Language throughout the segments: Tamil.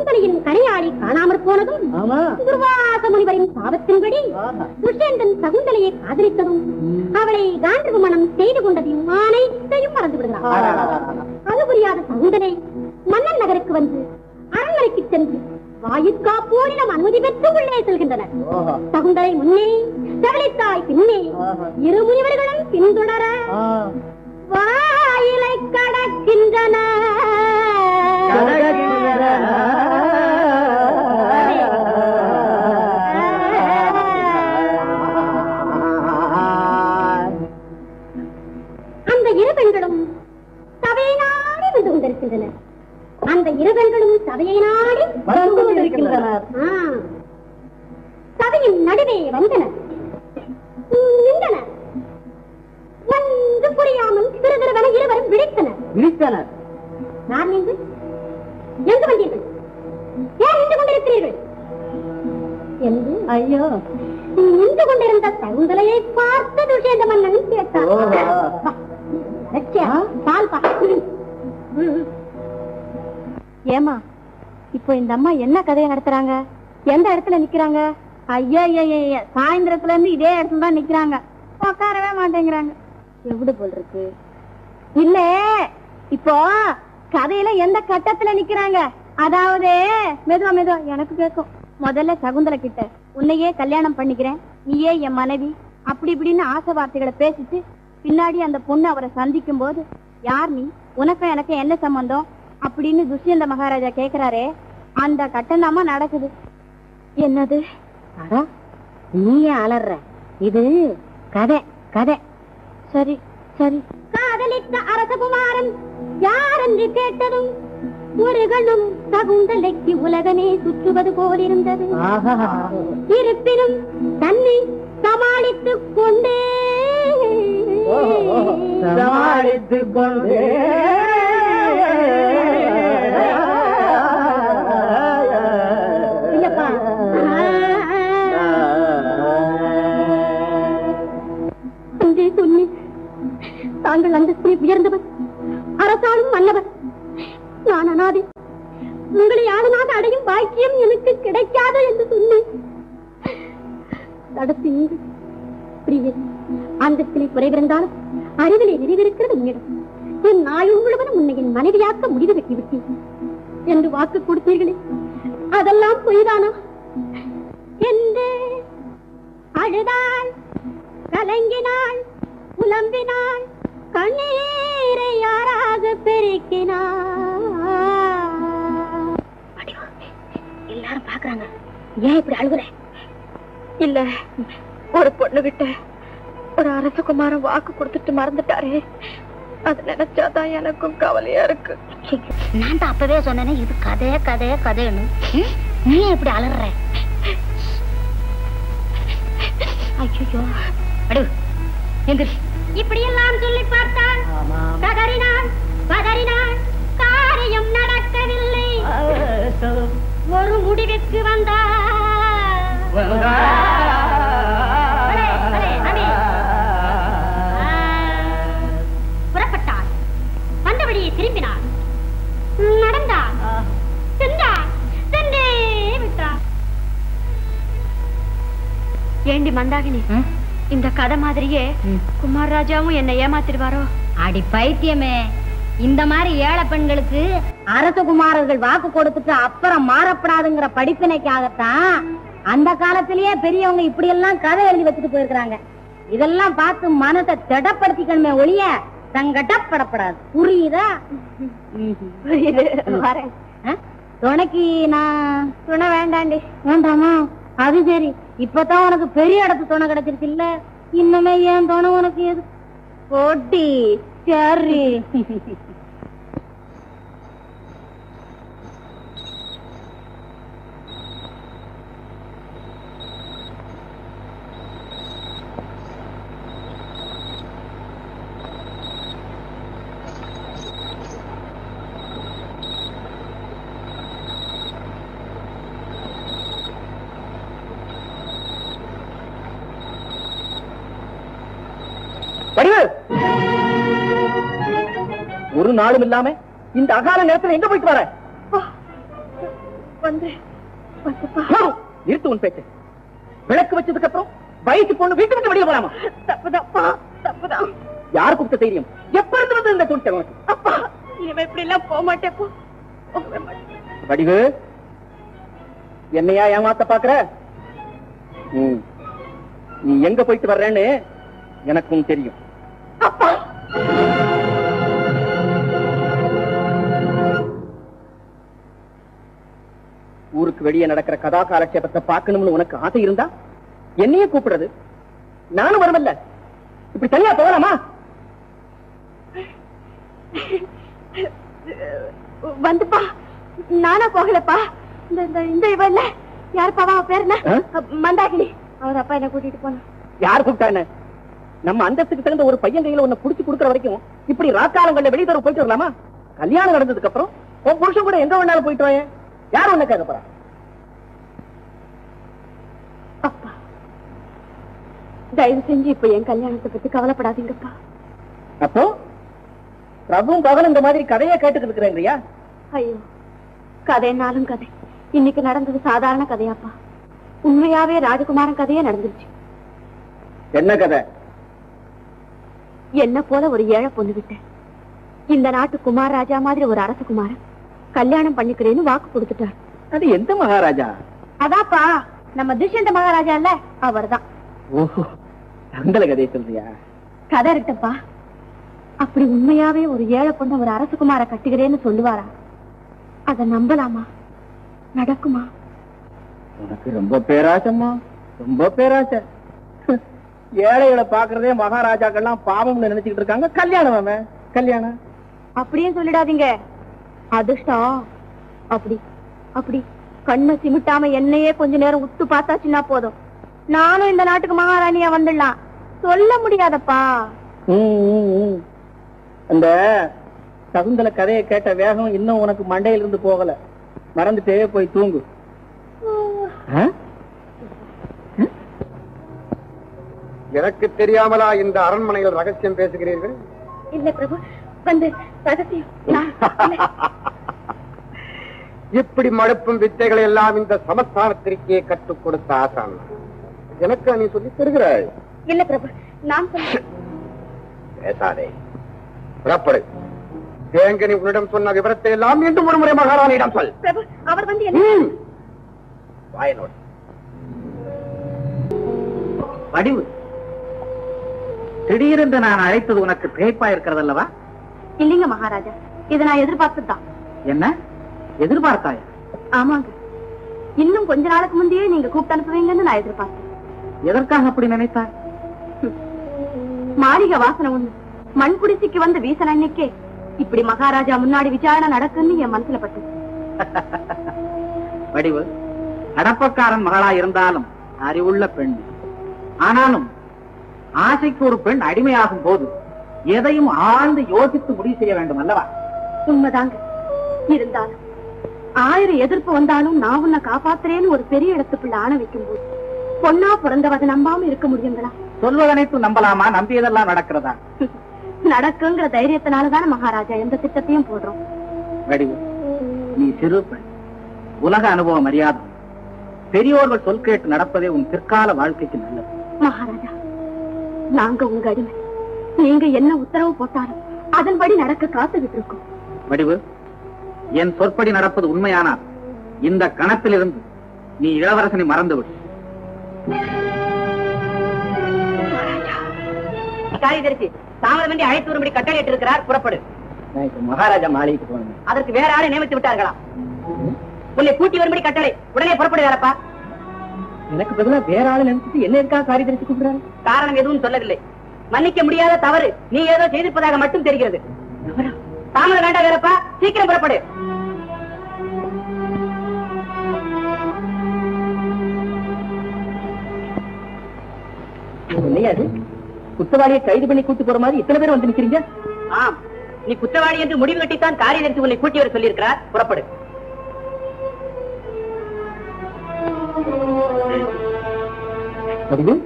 சகுந்தலையின் கரையாளி காணாமற் போனதும் ஆமா துர்வாச முனிவரின் சாபத்தின்படி ஆஹா. துஷ்யந்தன் சகுந்தலையை காதலித்ததும் அவளை காண்டவ மனம் செய்து கொண்டதையும் அனைத்தையும் மறந்து விடுகிறார் அடடடடட. அது புரியாத சகுந்தலை மன்னன் நகருக்கு வந்து அரண்மனைக்கு சென்று வாயுக்காப்போரிடம் அனுமதி பெற்று உள்ளே செல்கின்றனர் ஓஹோ. சகுந்தலை முன்னே சகலித்தாய் பின்னே ஆஹா. இரு முனிவர்களும் பின்தொடர ஆ. வாயிலை கடக்கின்றன கடக்கின்றன. அந்த இரு பெண்களும் சபையை நாடி வந்து கொண்டிருக்கின்றனர் அந்த இரு பெண்களும் சபையை நாடி வந்து கொண்டிருக்கின்றனர். ஆ. சபையின் நடுவே வந்தனர் நின்றனர் ஒன்று புரியாமல் திருதிருவன இருவரும் விழித்தனர் விழித்தனர் நான் நின்று எங்கு வந்தீர்கள் ஏன் நின்று கொண்டிருக்கிறீர்கள் என்று ஐயோ நின்று கொண்டிருந்த சகுந்தலையை பார்த்து துஷேந்த மன்னன் கேட்டார் ஓஹோ. லட்சியா, பால் பா ம். ஏமா இப்போ இந்த அம்மா என்ன கதையை நடத்துறாங்க எந்த இடத்துல நிக்கிறாங்க ஐயா ஐயா ஐயா சாயந்தரத்துல இருந்து இதே இடத்துல தான் நிக்கிறாங்க உட்காரவே மாட்டேங்கிறாங்க எப்படி போல் இருக்கு இல்ல இப்போ கதையில எந்த கட்டத்துல நிக்கிறாங்க அதாவது மெதுவா மெதுவா எனக்கு கேட்கும் முதல்ல சகுந்தலை கிட்ட உன்னையே கல்யாணம் பண்ணிக்கிறேன் நீயே என் மனைவி அப்படி இப்படின்னு ஆசை வார்த்தைகளை பேசிட்டு பின்னாடி அந்த பொண்ணு அவரை சந்திக்கும் போது யார் நீ உனக்கும் எனக்கு என்ன சம்பந்தம் அப்படின்னு துஷ்யந்த மகாராஜா கேக்குறாரே அந்த கட்டணமா நடக்குது என்னது அடா, நீ ஏன் அலற இது கதை கதை சரி சரி காதலித்த அரசகுமாரன் யார் என்று கேட்டதும் முருகனும் சகுந்தலைக்கு உலகமே சுற்றுவது போலிருந்தது ஆஹா. இருப்பினும் தன்னை சமாளித்துக் கொண்டே ஓஹோ, ஓஹோ. சமாளித்துக் கொண்டே இல்லப்பா அன்றே சொன்னேன் தாங்கள் அந்தஸ்தில் உயர்ந்தவர் அரசாலும் மன்னவர் நான் அனாதை உங்களை ஆளுநாத அடையும் பாக்கியம் எனக்கு கிடைக்காது என்று சொன்னேன் தடுத்தீர்கள் பிரியே அந்தத்திலே குறைவிருந்தாலும் அறிவிலே நிறைவிருக்கிறது உன்னிடம் என் நாயுள் முழுவதும் உன்னை என் மனைவியாக்க முடிவு கட்டிவிட்டேன் என்று வாக்கு கொடுத்தீர்களே அதெல்லாம் பொய்தானா என்று அழுதாள் கலங்கினாள் புலம்பினாள் கண்ணீரை யாராக பெருக்கினாள் எல்லாரும் பாக்குறாங்க ஏன் இப்படி அழுகுற இல்ல ஒரு பொண்ணு கிட்ட ஒரு அரசகுமாரன் வாக்கு கொடுத்துட்டு மறந்துட்டாரே அது நினைச்சாதான் எனக்கும் கவலையா இருக்கு நான் தான் அப்பவே சொன்னேனே இது கதை கதை கதைன்னு ம்? நீ ஏன் இப்படி அலற ஐயோ அடு எங்க இப்படி எல்லாம் சொல்லி பார்த்தாள் கதறினாள் பதறினாள் காரியம் நடக்கவில்லை ஒரு முடிவுக்கு வந்தாள் அடே, அடே, அடே. புறப்பட்டாள் வந்தபடியே திரும்பினாள் நடந்தாள் சென்றாள் சென்றே விட்டாள் ஏண்டி மந்தாகினி இந்த கதை மாதிரியே குமார் ராஜாவும் என்ன ஏமாத்திடுவாரோ அடி பைத்தியமே இந்த மாதிரி ஏழை பெண்களுக்கு அரசகுமாரர்கள் வாக்கு கொடுத்துட்டு அப்புறம் மாறப்படாதுங்கிற படிப்பினைக்காகத்தான் அந்த காலத்திலேயே பெரியவங்க இப்படி எல்லாம் கதை எழுதி வச்சுட்டு போயிருக்கிறாங்க இதெல்லாம் பார்த்து மனசை திடப்படுத்திக்கணுமே ஒழிய சங்கடப்படப்படாது புரியுதா புரியுது வரேன் ஆ? துணைக்கு நான் துணை வேண்டாண்டி வேண்டாமா அது சரி இப்பதான் உனக்கு பெரிய இடத்து துணை கிடைச்சிருச்சு இல்ல இன்னுமே ஏன் துணை உனக்கு எது போட்டி சரி வடிவு ஒரு நாளும் இல்லாம இந்த அகால நேரத்துல எங்க போயிட்டு வர வந்து வந்துப்பா போதும் நிறுத்து உன் பேச்சு விளக்கு வச்சதுக்கு அப்புறம் வயசு பொண்ணு வீட்டு விட்டு வெளியே போலாமா தப்புதான்ப்பா தப்புதான் யாரு கொடுத்த தைரியம் எப்ப இருந்து வந்து இந்த துணிச்சல் உனக்கு? அப்பா இனிமே இப்படி எல்லாம் போக மாட்டேப்பா போகவே மாட்டேன் வடிவு என்னையா ஏமாத்த பாக்குற ம். நீ எங்க போயிட்டு வர்றேன்னு எனக்கும் தெரியும் அப்பா ஊருக்கு வெளியே நடக்கிற கதா காலட்சேபத்தை பார்க்கணும்னு உனக்கு ஆசை இருந்தா என்னையே கூப்பிடுறது நானும் வருமல்ல இப்படி தனியா போகலாமா வந்துப்பா நானா போகலப்பா இந்த இந்த இந்த இவ இல்ல யாருப்பா அவன் பேர் என்ன ஆ? மந்தாகினி அவர் அப்பா என்ன கூட்டிட்டு போனா யார் கூப்பிட்டா என்ன நம்ம அந்தஸ்துக்கு தகுந்த ஒரு பையன் கையில உன்னை புடிச்சு கொடுக்கற வரைக்கும் இப்படி ராக்காலங்கள்ல வெளியே போயிட்டு வரலாமா கல்யாணம் நடந்ததுக்கு அப்புறம் உன் புருஷன் கூட எங்க வேணாலும் போயிட்டு வாயேன் யார் உன்னை கேட்க போறா அப்பா தயவு செஞ்சு இப்ப என் கல்யாணத்தை பத்தி கவலைப்படாதீங்கப்பா அப்போ பிரபுவும் பகலும் இந்த மாதிரி கதையை கேட்டுக்கிட்டு இருக்கிறேங்கய்யா ஐயோ கதைனாலும் கதை இன்னைக்கு நடந்தது சாதாரண கதையாப்பா உண்மையாவே ராஜகுமாரன் கதையே நடந்துருச்சு என்ன கதை என்ன போல ஒரு ஏழை பொண்ணு விட்டேன் இந்த நாட்டு குமார் ராஜா மாதிரி ஒரு அரச குமாரன் கல்யாணம் பண்ணிக்கிறேன்னு வாக்கு கொடுத்துட்டார் அது எந்த மகாராஜா அதாப்பா நம்ம துஷ்யந்த மகாராஜா இல்ல அவர்தான் ஓஹோ சந்தல கதையை சொல்றியா கதை இருக்கட்டப்பா அப்படி உண்மையாவே ஒரு ஏழை பொண்ணு ஒரு அரசகுமார கட்டுகிறேன்னு சொல்லுவாரா அத நம்பலாமா நடக்குமா உனக்கு ரொம்ப பேராசம்மா ரொம்ப பேராசை ஏழைகளை பாக்குறதே மகாராஜாக்கள்லாம் பாவம்னு நினைச்சுக்கிட்டு இருக்காங்க கல்யாணம் அவன் கல்யாணம் அப்படியே சொல்லிடாதீங்க அதிர்ஷ்டம் அப்படி அப்படி கண்ணை சிமிட்டாம என்னையே கொஞ்ச நேரம் உத்து பார்த்தாச்சுன்னா போதும் நானும் இந்த நாட்டுக்கு மகாராணியா வந்துடலாம் சொல்ல முடியாதப்பா ம், ம், ம். அந்த சகுந்தல கதையை கேட்ட வேகம் இன்னும் உனக்கு மண்டையில இருந்து போகல மறந்துட்டே போய் தூங்கு ஆ? எனக்கு தெரியாமலா இந்த அரண்மனையில் ரகசியம் பேசுகிறீர்கள் இல்ல பிரபு வந்து ரகசியம் நான் இல்ல. இப்படி மடுப்பும் வித்தைகளை எல்லாம் இந்த சமஸ்தானத்திற்கே கற்றுக் கொடுத்த ஆசான் எனக்கு நீ சொல்லித் தருகிறாய் இல்ல பிரபு நான் சொல்ல பேசாதே புறப்படு தேங்கனி உன்னிடம் சொன்ன விவரத்தை எல்லாம் மீண்டும் ஒரு முறை மகாராணியிடம் சொல் பிரபு அவர் வந்து என்ன ம். வாயனோடு வடிவு திடீரென்று நான் அழைத்தது உனக்கு பேய்ப்பா இருக்கிறது அல்லவா இல்லைங்க மகாராஜா இதை நான் எதிர்பார்த்துதான் என்ன எதிர்பார்த்தாயா ஆமாங்க இன்னும் கொஞ்ச நாளுக்கு முந்தையே நீங்க கூப்பிட்டு அனுப்புவீங்கன்னு நான் எதிர்பார்த்தேன் எதற்காக அப்படி நினைத்தாய் மாளிகை வாசனை ஒண்ணு மண் குடிசைக்கு வந்து வீசன அன்னைக்கே இப்படி மகாராஜா முன்னாடி விசாரணை நடக்குன்னு என் மனசுல பட்டது வடிவு அடப்பக்காரன் மகளா இருந்தாலும் அறிவுள்ள பெண் ஆனாலும் ஆசைக்கு ஒரு பெண் அடிமையாகும் போது எதையும் ஆழ்ந்து யோசித்து முடிவு செய்ய வேண்டும் அல்லவா உண்மைதாங்க இருந்தாலும் ஆயிரம் எதிர்ப்பு வந்தாலும் நான் உன்னை காப்பாத்துறேன்னு ஒரு பெரிய இடத்துக்குள்ள ஆணை வைக்கும் போது பொண்ணா பிறந்தவதை நம்பாம இருக்க முடியுங்களா சொல்வதனைத்து நம்பலாமா நம்பியதெல்லாம் நடக்கிறதா நடக்குங்கிற தைரியத்தினாலதான மகாராஜா எந்த திட்டத்தையும் போடுறோம் வடிவு நீ சிறு பெண் உலக அனுபவம் அறியாத பெரியோர்கள் சொல் கேட்டு நடப்பதே உன் பிற்கால வாழ்க்கைக்கு நல்லது மகாராஜா நாங்க உங்க அடிமை நீங்க என்ன உத்தரவு போட்டாலும் அதன்படி நடக்க காத்துக்கிட்டு இருக்கோம் வடிவு என் சொற்படி நடப்பது உண்மையானால் இந்த கணத்திலிருந்து நீ இளவரசனை மறந்துவிடு காரியதரிசி தாமதமின்றி அழைத்து வரும்படி கட்டளையிட்டு இருக்கிறார் புறப்படு மகாராஜா மாளிகைக்கு போனேன் அதற்கு வேற ஆளை நியமித்து விட்டார்களா உன்னை கூட்டி வரும்படி கட்டளை உடனே புறப்படுகிறாரப்பா எனக்கு பதிலா வேற ஆளு நினைச்சிட்டு என்ன இருக்கா காரியதரிசி கூப்பிடுறாரு காரணம் எதுவும் சொல்லவில்லை மன்னிக்க முடியாத தவறு நீ ஏதோ செய்திருப்பதாக மட்டும் தெரிகிறது தாமதம் வேண்டாம் வேறப்பா சீக்கிரம் புறப்படு இல்லையா அது குற்றவாளியை கைது பண்ணி கூட்டு போற மாதிரி இத்தனை பேர் வந்து நிக்கிறீங்க ஆம் நீ குற்றவாளி என்று முடிவு கட்டித்தான் காரியதரிசி உன்னை கூட்டி வர சொல்லியிருக்கிறார் புறப்படு வடிவு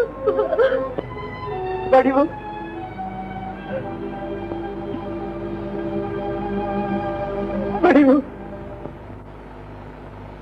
வடிவு வடிவு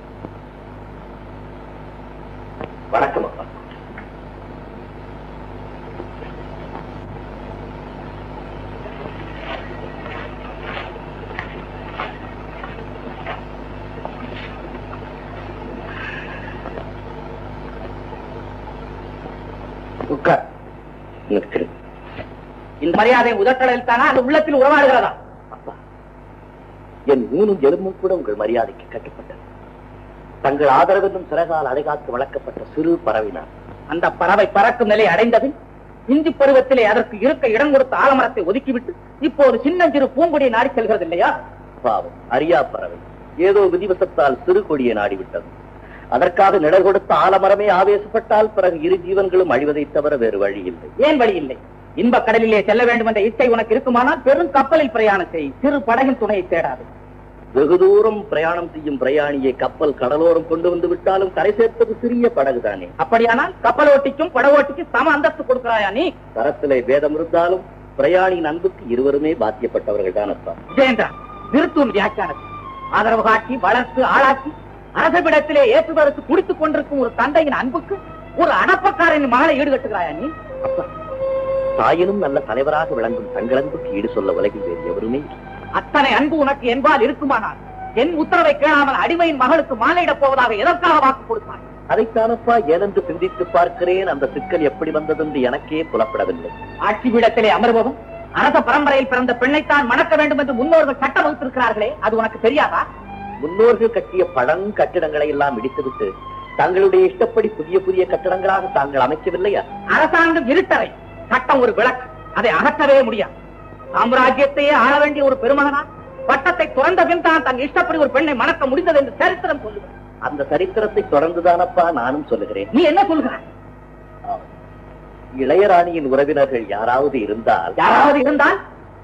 உட்கார் நிற்கிற இந்த மரியாதை உதட்டலில் தானா அது உள்ளத்தில் உறவாடுகிறதா அப்பா என் ஊனும் எலும்பும் கூட உங்கள் மரியாதைக்கு கட்டுப்பட்டது தங்கள் ஆதரவென்னும் சிறகால் அடைகாத்து வளர்க்கப்பட்ட சிறு பறவைனார் அந்த பறவை பறக்கும் நிலை அடைந்தது இந்தி பருவத்திலே அதற்கு இருக்க இடம் கொடுத்த ஆலமரத்தை ஒதுக்கிவிட்டு இப்போது சின்னஞ்சிறு பூங்கொடியை நாடி செல்கிறது இல்லையா பாவம் அறியா பறவை ஏதோ விதிவசத்தால் சிறு கொடியை நாடிவிட்டது அதற்காக நிழல் கொடுத்த ஆலமரமே ஆவேசப்பட்டால் பிறகு இரு ஜீவன்களும் அழிவதைத் தவிர வேறு வழி இல்லை ஏன் வழி இல்லை இன்பக் கடலிலே செல்ல வேண்டும் என்ற இச்சை உனக்கு இருக்குமானால் பெரும் கப்பலில் பிரயாணம் செய் சிறு படகின் துணையை தேடாது வெகு தூரம் பிரயாணம் செய்யும் பிரயாணியை கப்பல் கடலோரம் கொண்டு வந்து விட்டாலும் கரை சேர்ப்பது சிறிய படகுதானே அப்படியானால் கப்பல் ஓட்டிக்கும் படகோட்டிக்கும் சம அந்தஸ்து கொடுக்கிறாயா நீ தரத்திலே பேதம் இருந்தாலும் பிரயாணியின் அன்புக்கு இருவருமே பாத்தியப்பட்டவர்கள் தான் அப்பா விஜயேந்திரா நிறுத்தும் வியாக்கியானத்தை ஆதரவு காட்டி வளர்த்து ஆளாக்கி அரசபிடத்திலே ஏற்றுவதற்கு குடித்துக் கொண்டிருக்கும் ஒரு தந்தையின் அன்புக்கு ஒரு அடப்பக்காரனின் மகளை ஈடுகட்டுகிறாயா நீ அப்பா தாயினும் நல்ல தலைவராக விளங்கும் தங்கள் அன்புக்கு ஈடு சொல்ல உலகில் வேறு எவருமே இல்லை. அத்தனை அன்பு உனக்கு என்பால் இருக்குமானால் என் உத்தரவை கேளாமல் அடிமையின் மகளுக்கு மாலையிடப் போவதாக எதற்காக வாக்கு கொடுத்தாய் அதைத்தானப்பா ஏனென்று சிந்தித்து பார்க்கிறேன் அந்த சிக்கல் எப்படி வந்ததென்று எனக்கே புலப்படவில்லை ஆட்சி பீடத்திலே அமர்வதும் அரச பரம்பரையில் பிறந்த பெண்ணைத்தான் மணக்க வேண்டும் என்று முன்னோர்கள் சட்டம் வகுத்திருக்கிறார்களே அது உனக்கு தெரியாதா முன்னோர்கள் கட்டிய பழங் கட்டிடங்களை எல்லாம் இடித்துவிட்டு தங்களுடைய இஷ்டப்படி புதிய புதிய கட்டடங்களாக தாங்கள் அமைக்கவில்லையா அரசாங்கம் இருட்டறை சட்டம் ஒரு விளக்கு அதை அகற்றவே முடியாது சாம்ராஜ்யத்தையே ஆள வேண்டிய ஒரு பெருமகனா பட்டத்தை துறந்த பின் தான் தன் இஷ்டப்படி ஒரு பெண்ணை மணக்க முடிந்தது என்று சரித்திரம் சொல்லுவது அந்த சரித்திரத்தை தொடர்ந்துதானப்பா நானும் சொல்லுகிறேன் நீ என்ன சொல்கிறாய் ஆம். இளையராணியின் உறவினர்கள் யாராவது இருந்தால் யாராவது இருந்தால்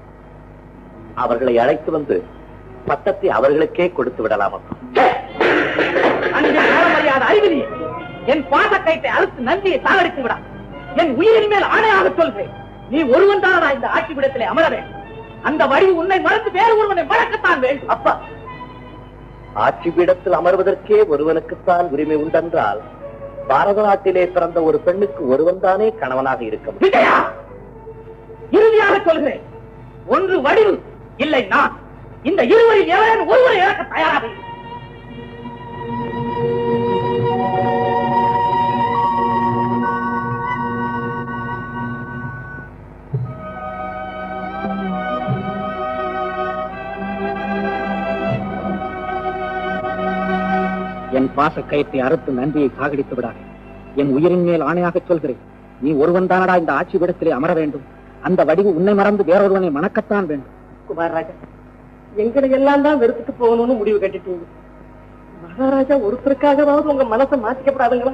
அவர்களை அழைத்து வந்து பட்டத்தை அவர்களுக்கே கொடுத்து விடலாம் அப்பா அங்கே மரியாத அறிவிலியே என் பாசக்கயிற்றை அறுத்து நன்றியை சாகடித்து விடா என் உயிரின் மேல் ஆணையாக சொல்கிறேன் நீ ஒருவன் தானடா இந்த ஆட்சி விடத்திலே அமர வேண்டும் அந்த வழி உன்னை மறந்து வேறு ஒருவனை வளர்க்கத்தான் வேண்டும் அப்பா ஆட்சி பீடத்தில் அமர்வதற்கே ஒருவனுக்குத்தான் உரிமை உண்டென்றால் பாரத நாட்டிலே பிறந்த ஒரு பெண்ணுக்கு ஒருவன் தானே கணவனாக இருக்க முடியும் விஜயா இறுதியாக சொல்கிறேன் ஒன்று வடிவு இல்லை நான் இந்த இருவரில் எவரேனும் ஒருவரை இழக்க தயாராக இல்லை. என் பாச கயிற்றை அறுத்து நன்றியை சாகடித்து விடாதே என் உயிரின் மேல் ஆணையாக சொல்கிறேன் நீ ஒருவன் தானடா இந்த ஆட்சி விடத்திலே அமர வேண்டும் அந்த வடிவு உன்னை மறந்து வேறொருவனை மணக்கத்தான் வேண்டும் குமாரராஜா எங்களை எல்லாம் தான் வெறுத்துட்டு போகணும்னு முடிவு கட்டிட்டீங்க மகாராஜா ஒருத்தருக்காகவாவது உங்க மனசை மாத்திக்கப்படாதுங்களா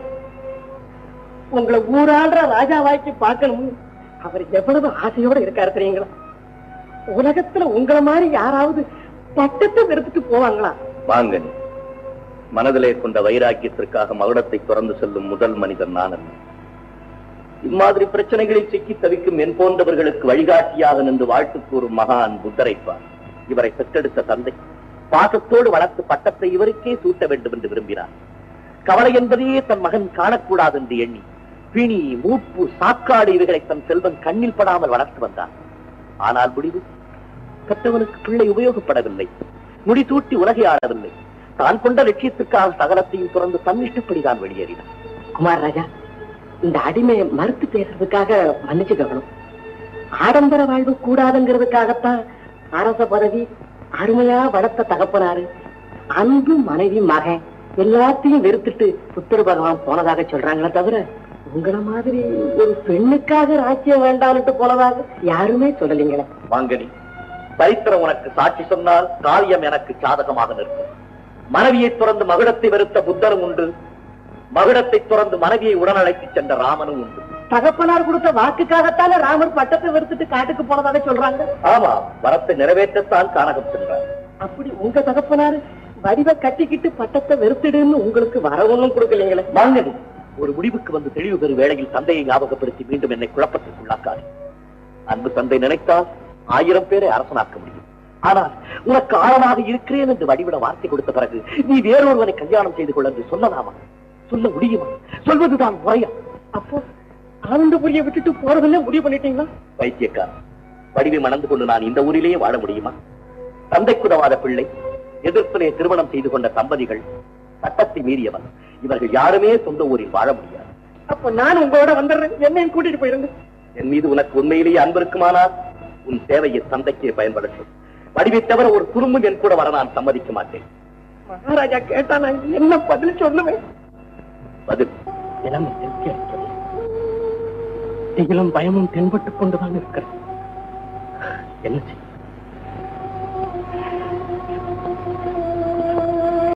உங்களை ஊராடுற ராஜாவாக்கி பார்க்கணும்னு அவர் எவ்வளவு ஆசையோட இருக்காரு தெரியுங்களா உலகத்துல உங்களை மாதிரி யாராவது பட்டத்தை வெறுத்துட்டு போவாங்களா வாங்க நீ. மனதிலே கொண்ட வைராக்கியத்திற்காக மகுடத்தை துறந்து செல்லும் முதல் மனிதன் நான் அல்ல இம்மாதிரி பிரச்சனைகளில் சிக்கி தவிக்கும் என் போன்றவர்களுக்கு வழிகாட்டியாக நின்று வாழ்த்து கூறும் மகான் புத்தரைப்பார் இவரை பெற்றெடுத்த தந்தை பாசத்தோடு வளர்த்து பட்டத்தை இவருக்கே சூட்ட வேண்டும் என்று விரும்பினார் கவலை என்பதையே தன் மகன் காணக்கூடாது என்று எண்ணி பிணி மூப்பு சாக்காடு இவைகளை தன் செல்வன் கண்ணில் படாமல் வளர்த்து வந்தார் ஆனால் முடிவு கற்றவனுக்கு பிள்ளை உபயோகப்படவில்லை முடிசூட்டி உலகை ஆடவில்லை தான் கொண்ட லட்சியத்துக்காக சகலத்தையும் துறந்து தன்னிஷ்டப்படிதான் வெளியேறினார் குமாரராஜா இந்த அடிமையை மறுத்து பேசுறதுக்காக மன்னிச்சுக்கணும் ஆடம்பர வாழ்வு கூடாதுங்கிறதுக்காகத்தான் அரச பதவி அருமையா வளர்த்த தகப்பனாரு அன்பு மனைவி மகன் எல்லாத்தையும் வெறுத்துட்டு புத்தர பகவான் போனதாக சொல்றாங்களே தவிர உங்கள மாதிரி ஒரு பெண்ணுக்காக ராஜ்யம் வேண்டாம்னுட்டு போனதாக யாருமே சொல்லலீங்களே வாங்கனி சரித்திரம் உனக்கு சாட்சி சொன்னால் காவியம் எனக்கு சாதகமாக நிற்கும் மனைவியை துறந்து மகுடத்தை வெறுத்த புத்தரும் உண்டு மகுடத்தை துறந்து மனைவியை உடனழைத்துச் சென்ற ராமனும் உண்டு தகப்பனார் கொடுத்த வாக்குக்காகத்தானே ராமர் பட்டத்தை வெறுத்துட்டு காட்டுக்கு போனதாக சொல்றாங்க ஆமா வரத்தை நிறைவேற்றத்தான் கானகம் சென்றார் அப்படி உங்க தகப்பனாரு வடிவ கட்டிக்கிட்டு பட்டத்தை வெறுத்துடுன்னு உங்களுக்கு வர ஒண்ணும் கொடுக்கலீங்களே வாங்கனி ஒரு முடிவுக்கு வந்து தெளிவு பெறும் வேளையில் தந்தையை ஞாபகப்படுத்தி மீண்டும் என்னை குழப்பத்திற்குள்ளாக்காது அன்பு தந்தை நினைத்தால் ஆயிரம் பேரை அரசனாக்க முடியும் ஆனால் உனக்கு ஆழமாக இருக்கிறேன் என்று வடிவிட வார்த்தை கொடுத்த பிறகு நீ வேறொருவனை கல்யாணம் செய்து கொள்ள என்று சொல்லலாமா சொல்ல முடியுமா சொல்வதுதான் முறையா அப்போ ஆனந்தபுரிய விட்டுட்டு போறதில்ல முடிவு பண்ணிட்டீங்களா பைத்தியக்காரன் வடிவை மணந்து கொண்டு நான் இந்த ஊரிலேயே வாழ முடியுமா தந்தைக்குதவாத பிள்ளை எதிர்ப்பிலே திருமணம் செய்து கொண்ட தம்பதிகள் சட்டத்தை மீறியவன் இவர்கள் யாருமே சொந்த ஊரில் வாழ முடியாது அப்ப நான் உங்களோட வந்துடுறேன் என்னையும் கூட்டிட்டு போயிருங்க என் மீது உனக்கு உண்மையிலேயே அன்பு இருக்குமானால் உன் சேவையை தந்தைக்கே பயன்படுத்தும் வடிவை தவிர ஒரு குறும்பும் என் கூட வர நான் சம்மதிக்க மாட்டேன் மகாராஜா கேட்டா நான் என்ன பதில் சொல்லுவேன் பதில் இளமை திருப்தி அளிக்கிறது திகிலும் பயமும் தென்பட்டுக் கொண்டுதான் இருக்கிறது என்ன செய்ய